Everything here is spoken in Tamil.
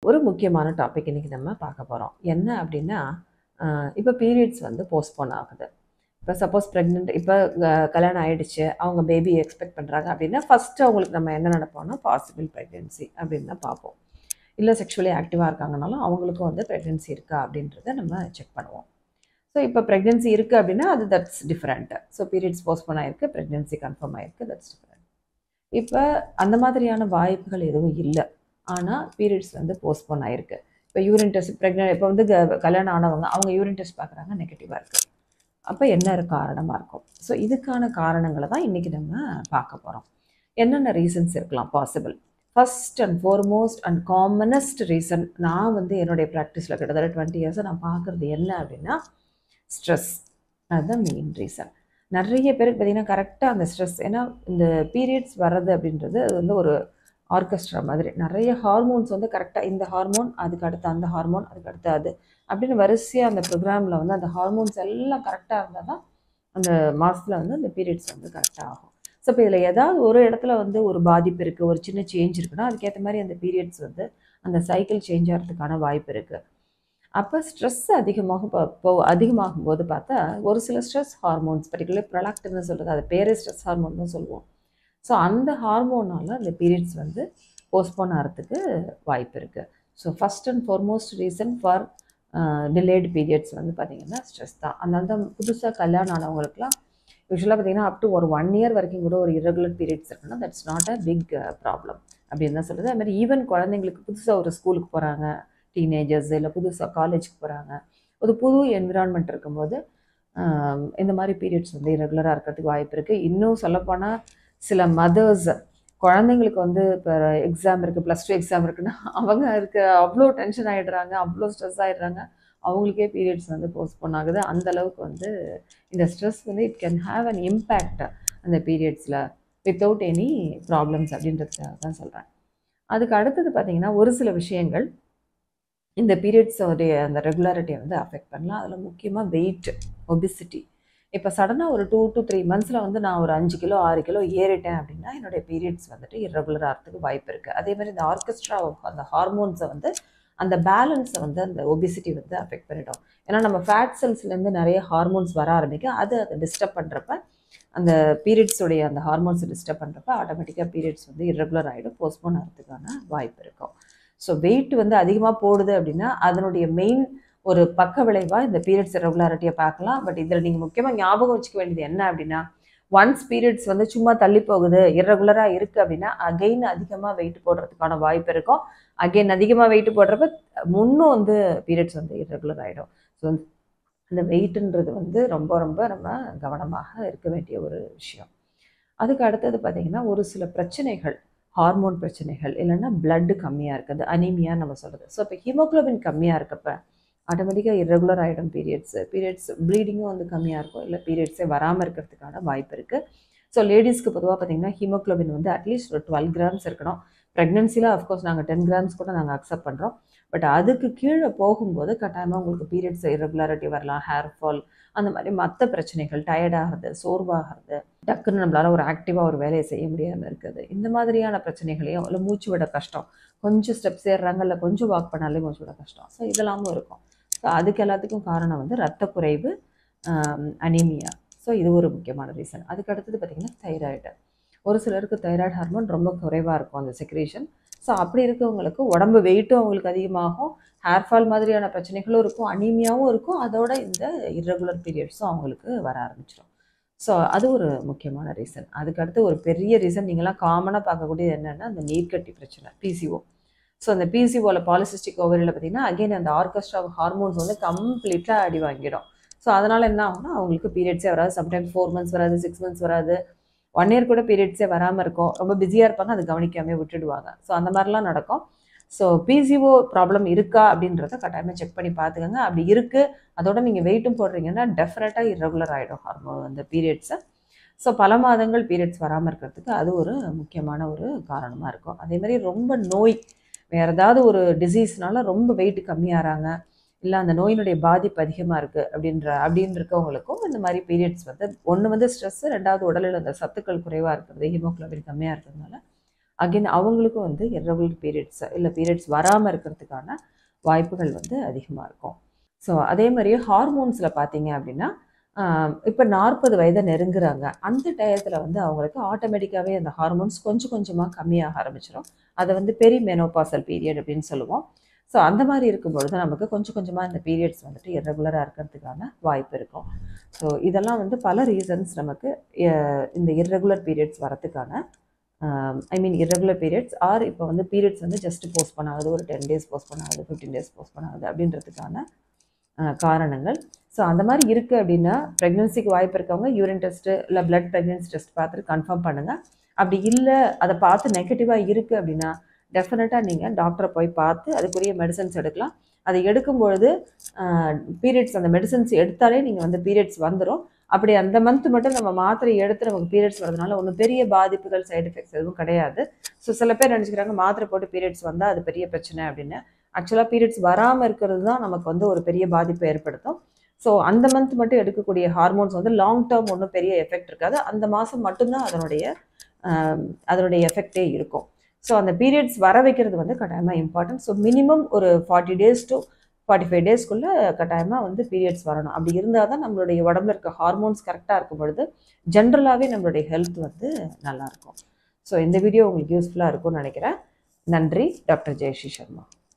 ஒரு முக்கியமான டாபிக் இன்றைக்கி நம்ம பார்க்க போகிறோம் என்ன அப்படின்னா இப்போ பீரியட்ஸ் வந்து போஸ்ட்போன் ஆகுது இப்போ சப்போஸ் ப்ரெக்னென்ட் இப்போ கல்யாணம் ஆயிடுச்சு அவங்க பேபி எக்ஸ்பெக்ட் பண்ணுறாங்க அப்படின்னா ஃபஸ்ட்டு அவங்களுக்கு நம்ம என்ன நினைப்போம்னா பாசிபிள் ப்ரெக்னென்சி அப்படின்னு தான் பார்ப்போம் இல்லை செக்ஷுவலி ஆக்டிவாக இருக்காங்கனாலும் அவங்களுக்கும் வந்து ப்ரெக்னென்சி இருக்கா அப்படின்றத நம்ம செக் பண்ணுவோம் ஸோ இப்போ ப்ரெக்னென்சி இருக்குது அப்படின்னா அது that's different so periods postpone ஆயிருக்கு ப்ரெக்னென்சி கன்ஃபார்ம் ஆயிருக்கு தட்ஸ் டிஃப்ரெண்ட் இப்போ அந்த மாதிரியான வாய்ப்புகள் எதுவும் இல்லை ஆனால் பீரியட்ஸ் வந்து போஸ்ட்போன் ஆயிருக்கு இப்போ யூரின் டெஸ்ட் ப்ரெக்னென்ட் இப்போ வந்து க- கல்யாணம் ஆனவங்க அவங்க யூரின் டெஸ்ட் பார்க்குறாங்க நெகட்டிவாக இருக்குது அப்போ என்ன ஒரு காரணமாக இருக்கும் ஸோ இதுக்கான காரணங்களை தான் இன்றைக்கி நம்ம பார்க்க போகிறோம் என்னென்ன ரீசன்ஸ் இருக்கலாம் possible first and foremost and commonest reason நான் வந்து என்னுடைய ப்ராக்டிஸில் கிட்டத்தட்ட டுவெண்ட்டி இயர்ஸாக நான் பார்க்குறது என்ன அப்படின்னா ஸ்ட்ரெஸ் அதுதான் மெயின் ரீசன் நிறைய பேருக்கு பார்த்தீங்கன்னா கரெக்டாக அந்த ஸ்ட்ரெஸ் ஏன்னா இந்த பீரியட்ஸ் வர்றது அப்படின்றது அது வந்து ஒரு ஆர்கெஸ்ட்ரா மாதிரி நிறைய ஹார்மோன்ஸ் வந்து கரெக்டாக இந்த ஹார்மோன் அதுக்கு அடுத்து அந்த ஹார்மோன் அதுக்கு அடுத்து அது அப்படின்னு வரிசையாக அந்த ப்ரோக்ராமில் வந்து அந்த ஹார்மோன்ஸ் எல்லாம் கரெக்டாக இருந்தால் தான் அந்த மாதத்தில் வந்து அந்த பீரியட்ஸ் வந்து கரெக்டாக ஆகும் ஸோ இப்போ இதில் ஏதாவது ஒரு இடத்துல வந்து ஒரு பாதிப்பு இருக்குது ஒரு சின்ன சேஞ்ச் இருக்குன்னா அதுக்கேற்ற மாதிரி அந்த பீரியட்ஸ் வந்து அந்த சைக்கிள் சேஞ்ச் ஆகிறதுக்கான வாய்ப்பு இருக்குது அப்போ ஸ்ட்ரெஸ் அதிகமாக இப்போ இப்போ அதிகமாகும் போது பார்த்தா ஒரு சில ஸ்ட்ரெஸ் ஹார்மோன்ஸ் பர்டிகுலர் ப்ரொலாக்டின்னு சொல்கிறது அது பேரே ஸ்ட்ரெஸ் ஹார்மோன் தான் சொல்லுவோம் ஸோ அந்த ஹார்மோனால் அந்த பீரியட்ஸ் வந்து போஸ்ட்போன் ஆகிறதுக்கு வாய்ப்பு இருக்குது so first and foremost reason for delayed periods வந்து பார்த்திங்கன்னா ஸ்ட்ரெஸ் தான் அதனால தான் புதுசாக கல்யாணம் ஆனவங்களுக்குலாம் யூஸ்வலாக பார்த்தீங்கன்னா அப் டு ஒரு ஒன் இயர் வரைக்கும் கூட ஒரு irregular பீரியட்ஸ் இருக்குன்னா that's not a big problem அப்படின்னு தான் சொல்லுது அது மாதிரி ஈவன் குழந்தைங்களுக்கு புதுசாக ஒரு ஸ்கூலுக்கு போகிறாங்க டீனேஜர்ஸ் இல்லை புதுசாக காலேஜுக்கு போகிறாங்க ஒரு புது என்விரான்மெண்ட் இருக்கும்போது ஆம், இந்த மாதிரி பீரியட்ஸ் வந்து irregular-ஆ இருக்கிறதுக்கு வாய்ப்பு இருக்குது இன்னும் சொல்லப்போனால் சில மதர்ஸ் குழந்தைங்களுக்கு வந்து இப்போ எக்ஸாம் இருக்குது ப்ளஸ் டூ எக்ஸாம் இருக்குன்னா அவங்க இருக்க அவ்வளோ டென்ஷன் ஆகிடுறாங்க அவ்வளோ ஸ்ட்ரெஸ் ஆகிடுறாங்க அவங்களுக்கே பீரியட்ஸ் வந்து போஸ்ட்போன் ஆகுது அந்த அளவுக்கு வந்து இந்த ஸ்ட்ரெஸ் வந்து it can have an impact அந்த பீரியட்ஸில் வித்தவுட் எனி ப்ராப்ளம்ஸ் அப்படின்றதுக்காக தான் சொல்கிறேன் அதுக்கு அடுத்தது பார்த்தீங்கன்னா ஒரு சில விஷயங்கள் இந்த பீரியட்ஸோடைய அந்த ரெகுலாரிட்டியை வந்து அஃபெக்ட் பண்ணலாம் அதில் முக்கியமாக வெயிட் ஒபிசிட்டி இப்போ சடனாக ஒரு டூ டு த்ரீ மந்த்ஸில் வந்து நான் ஒரு அஞ்சு கிலோ ஆறு கிலோ ஏறிட்டேன் அப்படின்னா என்னுடைய பீரியட்ஸ் வந்துட்டு irregular ஆகிறதுக்கு வாய்ப்பு இருக்குது அதே மாதிரி இந்த ஆர்கெஸ்ட்ரா அந்த ஹார்மோன்ஸை வந்து அந்த பேலன்ஸை வந்து அந்த ஒபிசிட்டி வந்து அஃபெக்ட் பண்ணிடும் ஏன்னா நம்ம ஃபேட் செல்ஸ்லேருந்து நிறைய ஹார்மோன்ஸ் வர ஆரம்பிக்கும் அது அதை டிஸ்டர்ப் பண்ணுறப்ப அந்த பீரியட்ஸோடைய அந்த ஹார்மோன்ஸை டிஸ்டர்ப் பண்ணுறப்ப ஆட்டோமேட்டிக்காக பீரியட்ஸ் வந்து irregular ஆகிடும் போஸ்ட்போன் ஆகிறதுக்கான வாய்ப்பு இருக்கும் ஸோ வெயிட் வந்து அதிகமாக போடுது அப்படின்னா அதனுடைய மெயின் ஒரு பக்க விளைவாக இந்த பீரியட்ஸ் ரெகுலாரிட்டியை பார்க்கலாம் பட் இதில் நீங்கள் முக்கியமாக ஞாபகம் வச்சுக்க வேண்டியது என்ன அப்படின்னா ஒன்ஸ் பீரியட்ஸ் வந்து சும்மா தள்ளி போகுது irregular-ஆ இருக்குது அப்படின்னா அகைன் அதிகமாக வெயிட் போடுறதுக்கான வாய்ப்பு இருக்கும் அகைன் அதிகமாக வெயிட் போடுறப்ப முன்னும் வந்து பீரியட்ஸ் வந்து irregular ஆகிடும் ஸோ இந்த வெயிட்டுன்றது வந்து ரொம்ப ரொம்ப நம்ம கவனமாக இருக்க வேண்டிய ஒரு விஷயம் அதுக்கு அடுத்தது பார்த்திங்கன்னா ஒரு சில பிரச்சனைகள் ஹார்மோன் பிரச்சனைகள் இல்லைன்னா blood கம்மியாக இருக்குது அனீமியா நம்ம சொல்கிறது ஸோ இப்போ ஹீமோகுளோபின் கம்மியாக இருக்கப்ப ஆட்டோமேட்டிக்காக irregular ஆகிடும் பீரியட்ஸு பீரியட்ஸ் ப்ளீடிங்கும் வந்து கம்மியாக இருக்கும் இல்லை பீரியட்ஸே வராமல் இருக்கிறதுக்கான வாய்ப்பு இருக்குது ஸோ லேடிஸ்க்கு பொதுவாக பார்த்தீங்கன்னா ஹீமோகுளோபின் வந்து அட்லீஸ்ட் ஒரு டுவெல் கிராம்ஸ் இருக்கணும் ப்ரெக்னென்சியில் அஃப்கோர்ஸ் நாங்கள் டென் கிராம்ஸ் கூட நாங்கள் அக்செப்ட் பண்ணுறோம் பட் அதுக்கு கீழே போகும்போது கட்டாயமாக உங்களுக்கு பீரியட்ஸ் irregularity வரலாம் ஹேர் ஃபால் அந்த மாதிரி மற்ற பிரச்சனைகள் டயர்டாகிறது சோர்வாகிறது டக்குன்னு நம்மளால ஒரு ஆக்டிவாக ஒரு வேலையை செய்ய முடியாமல் இருக்குது இந்த மாதிரியான பிரச்சனைகளையும் இல்லை மூச்சு விட கஷ்டம் கொஞ்சம் ஸ்டெப்ஸ் ஏறுறாங்க இல்லை கொஞ்சம் வாக் பண்ணாலே மூச்சு விட கஷ்டம் ஸோ இதெல்லாமும் இருக்கும் ஸோ அதுக்கு எல்லாத்துக்கும் காரணம் வந்து ரத்த குறைவு அனீமியா ஸோ இது ஒரு முக்கியமான ரீசன் அதுக்கு அடுத்தது பார்த்திங்கன்னா தைராய்டு ஒரு சிலருக்கு தைராய்டு ஹார்மோன் ரொம்ப குறைவாக இருக்கும் அந்த செக்ரேஷன் ஸோ அப்படி இருக்கவங்களுக்கு உடம்பு வெயிட்டும் அவங்களுக்கு அதிகமாகும் ஹேர் ஃபால் மாதிரியான பிரச்சனைகளும் இருக்கும் அனீமியாவும் இருக்கும் அதோட இந்த irregular பீரியட்ஸும் அவங்களுக்கு வர ஆரம்பிச்சிடும் ஸோ அது ஒரு முக்கியமான ரீசன் அதுக்கடுத்து ஒரு பெரிய ரீசன் நீங்களாம் காமனாக பார்க்கக்கூடியது என்னென்னா அந்த நீர்க்கட்டி பிரச்சனை பிசிஓ ஸோ அந்த பிசிஓவில் பாலிசிஸ்டிக் ஓவரியில் பார்த்தீங்கன்னா அகைன் அந்த ஆர்கெஸ்ட்ரா ஹார்மோன்ஸ் வந்து கம்ப்ளீட்டாக அடி வாங்கிடும் ஸோ அதனால் என்ன ஆகும்னா அவங்களுக்கு பீரியட்ஸே வராது சம்டைம்ஸ் ஃபோர் மந்த்ஸ் வராது சிக்ஸ் மந்த்ஸ் வராது ஒன் இயர் கூட பீரியட்ஸே வராமல் இருக்கும் ரொம்ப பிஸியாக இருப்பாங்க அது கவனிக்காமே விட்டுடுவாங்க ஸோ அந்த மாதிரிலாம் நடக்கும் ஸோ பிசிஓ ப்ராப்ளம் இருக்கா அப்படின்றத கட்டாயமாக செக் பண்ணி பார்த்துக்கோங்க அப்படி இருக்குது அதோட நீங்கள் வெயிட்டும் போடுறீங்கன்னா டெஃபினட்டாக irregular ஆகிடும் ஹார்மோன் அந்த பீரியட்ஸை ஸோ பல மாதங்கள் பீரியட்ஸ் வராமல் இருக்கிறதுக்கு அது ஒரு முக்கியமான ஒரு காரணமாக இருக்கும் அதே மாதிரி ரொம்ப நோய் வேறு ஏதாவது ஒரு டிசீஸ்னால ரொம்ப வெயிட் கம்மியாகிறாங்க இல்லை அந்த நோயினுடைய பாதிப்பு அதிகமாக இருக்குது அப்படின்ற அப்படின்னு இருக்கவங்களுக்கும் இந்த மாதிரி பீரியட்ஸ் வந்து ஒன்று வந்து ஸ்ட்ரெஸ்ஸு ரெண்டாவது உடலில் அந்த சத்துக்கள் குறைவாக இருக்கிறது ஹீமோகுளோபின் கம்மியாக இருக்கிறதுனால அகைன் அவங்களுக்கும் வந்து irregular பீரியட்ஸ் இல்லை பீரியட்ஸ் வராமல் இருக்கிறதுக்கான வாய்ப்புகள் வந்து அதிகமாக இருக்கும் ஸோ அதே மாதிரியே ஹார்மோன்ஸில் பார்த்தீங்க அப்படின்னா இப்போ நாற்பது வயதை நெருங்குறாங்க அந்த டயத்தில் வந்து அவங்களுக்கு ஆட்டோமேட்டிக்காகவே அந்த ஹார்மோன்ஸ் கொஞ்சம் கொஞ்சமாக கம்மியாக ஆரம்பிச்சிடும் அதை வந்து பெரி மெனோபாசல் பீரியட் அப்படின்னு சொல்லுவோம் ஸோ அந்த மாதிரி இருக்கும்பொழுது நமக்கு கொஞ்சம் கொஞ்சமாக இந்த பீரியட்ஸ் வந்துட்டு irregular-ஆ இருக்கிறதுக்கான வாய்ப்பு இருக்கும் ஸோ இதெல்லாம் வந்து பல ரீசன்ஸ் நமக்கு அஹ், இந்த irregular பீரியட்ஸ் வரதுக்கான I mean irregular periods are இப்போ வந்து பீரியட்ஸ் வந்து ஜஸ்ட் போஸ்ட்போன் ஆகுது ஒரு டென் டேஸ் போஸ்ட்போன் ஆகுது ஃபிஃப்டீன் டேஸ் போஸ்ட்போன் ஆகுது அப்படின்றதுக்கான அஹ், காரணங்கள் ஸோ அந்த மாதிரி இருக்குது அப்படின்னா ப்ரெக்னென்சிக்கு வாய்ப்பு இருக்கவங்க யூரின் டெஸ்ட்டு இல்லை பிளட் ப்ரெக்னென்சி டெஸ்ட் பார்த்துட்டு கன்ஃபார்ம் பண்ணுங்கள் அப்படி இல்லை அதை பார்த்து நெகட்டிவாக இருக்குது அப்படின்னா டெஃபினட்டாக நீங்கள் டாக்டரை போய் பார்த்து அதுக்குரிய மெடிசன்ஸ் எடுக்கலாம் அதை எடுக்கும் பொழுது பீரியட்ஸ் அந்த மெடிசன்ஸ் எடுத்தாலே நீங்கள் வந்து பீரியட்ஸ் வந்துடும் அப்படி அந்த மந்த் மட்டும் நம்ம மாத்திரை எடுத்து நமக்கு பீரியட்ஸ் வரதுனால ஒன்றும் பெரிய பாதிப்புகள் சைடு எஃபெக்ட்ஸ் எதுவும் கிடையாது ஸோ சில பேர் நினச்சிக்கிறாங்க மாத்திரை போட்டு பீரியட்ஸ் வந்தால் அது பெரிய பிரச்சனை அப்படின்னு ஆக்சுவலாக பீரியட்ஸ் வராமல் இருக்கிறது தான் நமக்கு வந்து ஒரு பெரிய பாதிப்பை ஏற்படுத்தும் ஸோ அந்த மந்த் மட்டும் எடுக்கக்கூடிய ஹார்மோன்ஸ் வந்து லாங் டேர்ம் ஒன்றும் பெரிய எஃபெக்ட் இருக்காது அந்த மாதம் மட்டும்தான் அதனுடைய ஆஹ், அதனுடைய எஃபெக்டே இருக்கும் ஸோ அந்த பீரியட்ஸ் வர வைக்கிறது வந்து கட்டாயமாக இம்பார்ட்டன்ட் ஸோ மினிமம் ஒரு forty days to forty five டேஸ்க்குள்ளே கட்டாயமாக வந்து பீரியட்ஸ் வரணும் அப்படி இருந்தால் தான் நம்மளுடைய உடம்புல இருக்க ஹார்மோன்ஸ் கரெக்டாக இருக்கும் பொழுது ஜென்ரலாகவே நம்மளுடைய ஹெல்த் வந்து நல்லாயிருக்கும் ஸோ இந்த வீடியோ உங்களுக்கு யூஸ்ஃபுல்லாக இருக்கும்னு நினைக்கிறேன் நன்றி டாக்டர் ஜெயஸ்ரீ சர்மா